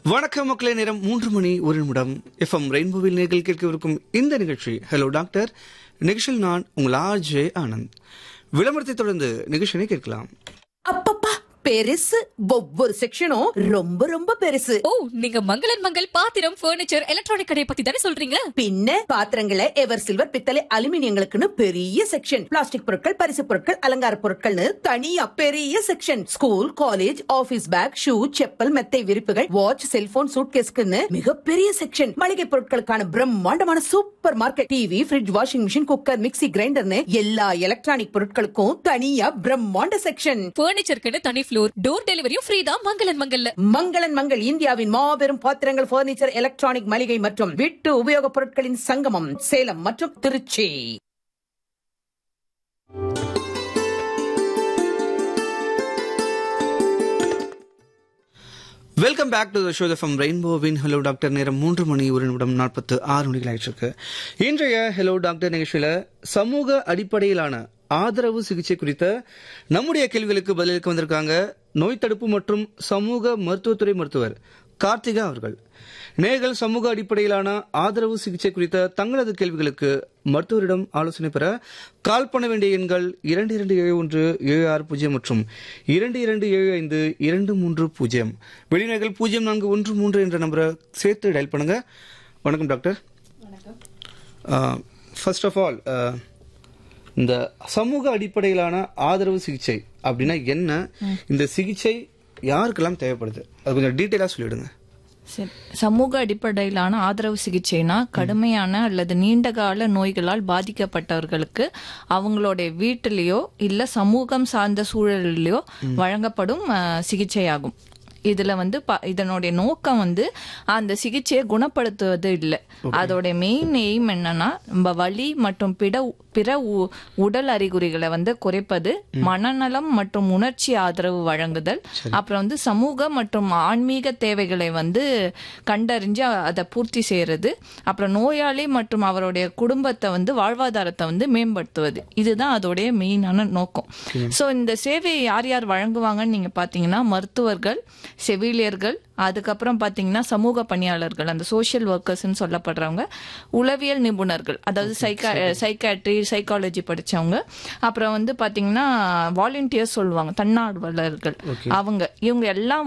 வணக்கம் மக்களே நேரம் மூன்று மணி ஒரு நிமிடம் எஃப்எம் ரெயின்போவில் நேர்கள் கேட்கவிருக்கும் இந்த நிகழ்ச்சி ஹலோ டாக்டர் நிகழ்ச்சியில் நான் உங்கள் ஆர்ஜே ஆனந்த் விளம்பரத்தை தொடர்ந்து நிகழ்ச்சியை கேட்கலாம் அப்பப்பா பெருசு ஒவ்வொரு செக்ஷனும் ரொம்ப ரொம்ப பெருசு ஓ நீங்க மங்களன் மங்கள் பாத்திரம் ஃபர்னிச்சர் எலக்ட்ரானிக் கடையை பத்தி தானே சொல்றீங்க பின்ன பாத்திரங்களை எவர் சில்வர் பித்தளை அலுமினியங்களுக்குன்னு பெரிய செக்ஷன் பிளாஸ்டிக் பொருட்கள் பரிசு பொருட்கள் அலங்கார பொருட்கள்னு தனியா பெரிய section school college office bag shoe chappal மெத்தை விரிப்புகள் வாட்ச் செல்போன் சூட்கேஸ்க்குன்னு மிகப்பெரிய செக்ஷன் மளிகை பொருட்களுக்கான பிரம்மாண்டமான supermarket TV fridge washing machine cooker mixie கிரைண்டர்னு எல்லா எலக்ட்ரானிக் பொருட்களுக்கும் தனியா பிரம்மாண்ட செக்ஷன் ஃபர்னிச்சருக்குன்னு தனி ஃப்ளோர் டோர் டெலிவரியும் ஃப்ரீ தான் மங்களன் மங்கல்ல மங்களன் மங்கள் இந்தியாவின் மாபெரும் பாத்திரங்கள் பர்னிச்சர் எலக்ட்ரானிக் மளிகை மற்றும் வீட்டு உபயோகப் பொருட்களின் சங்கமம் சேலம் மற்றும் Trichy welcome back to show FM ரெயின்போவின் ஹலோ டாக்டர் நேரம் மூன்று மணி ஒரு நிமிடம் நாற்பத்து ஆறு மணிகள் ஆயிடுச்சு இன்றைய ஹலோ டாக்டர் நிகழ்ச்சியில சமூக அடிப்படையிலான ஆதரவு சிகிச்சை குறித்த நம்முடைய கேள்விகளுக்கு பதிலளிக்க வந்திருக்காங்க நோய் தடுப்பு மற்றும் சமூக மருத்துவத்துறை மருத்துவர் கார்த்திகா அவர்கள் நேர்கள் சமூக அடிப்படையிலான ஆதரவு சிகிச்சை குறித்த தங்களது கேள்விகளுக்கு மருத்துவரிடம் ஆலோசனை பெற கால் பண்ண வேண்டிய எண்கள் இரண்டு இரண்டு ஏழு ஒன்று ஏழு ஆறு பூஜ்ஜியம் மற்றும் இரண்டு இரண்டு ஏழு ஐந்து இரண்டு மூன்று பூஜ்ஜியம் வெளிநேர்கள் பூஜ்ஜியம் நான்கு ஒன்று மூன்று என்ற நம்பரை சேர்த்து டயல் பண்ணுங்க வணக்கம் டாக்டர் ஃபர்ஸ்ட் ஆஃப் ஆல் இந்த சமூக அடிப்படையிலான ஆதரவு சிகிச்சை அப்படின்னா என்ன இந்த சிகிச்சை யாருக்கெல்லாம் தேவைப்படுது அது கொஞ்சம் டீட்டெயிலாக சொல்லிவிடுங்க சரி சமூக அடிப்படையிலான ஆதரவு சிகிச்சைனா கடுமையான அல்லது நீண்டகால நோய்களால் பாதிக்கப்பட்டவர்களுக்கு அவங்களுடைய வீட்டிலேயோ இல்ல சமூகம் சார்ந்த சூழலிலோ வழங்கப்படும் அஹ், சிகிச்சையாகும் இதுல வந்து ப- இதனுடைய நோக்கம் வந்து அந்த சிகிச்சையை குணப்படுத்துவது இல்லை அதோட மெயின் எய்ம் என்னன்னா நம்ம வலி மற்றும் பிட பிற உ- உடல் அறிகுறிகளை வந்து குறைப்பது மனநலம் மற்றும் உணர்ச்சி ஆதரவு வழங்குதல் அப்புறம் வந்து சமூக மற்றும் ஆன்மீக தேவைகளை வந்து கண்டறிஞ்சு அதை பூர்த்தி செய்யறது அப்புறம் நோயாளி மற்றும் அவருடைய குடும்பத்தை வந்து வாழ்வாதாரத்தை வந்து மேம்படுத்துவது இதுதான் அதோடைய மெயினான நோக்கம் ஸோ இந்த சேவையை யார் யார் வழங்குவாங்கன்னு நீங்க பாத்தீங்கன்னா மருத்துவர்கள் செவிலியர்கள் அதுக்கப்புறம் பாத்தீங்கன்னா சமூக பணியாளர்கள் அந்த சோஷியல் ஒர்க்கர்ஸ்னு சொல்லப்படுறவங்க உளவியல் நிபுணர்கள் அதாவது சைக்கா சைக்காட்ரி சைக்காலஜி படிச்சவங்க அப்புறம் வந்து பாத்தீங்கன்னா வாலண்டியர்ஸ் சொல்லுவாங்க தன்னார்வலர்கள் அவங்க இவங்க எல்லாம்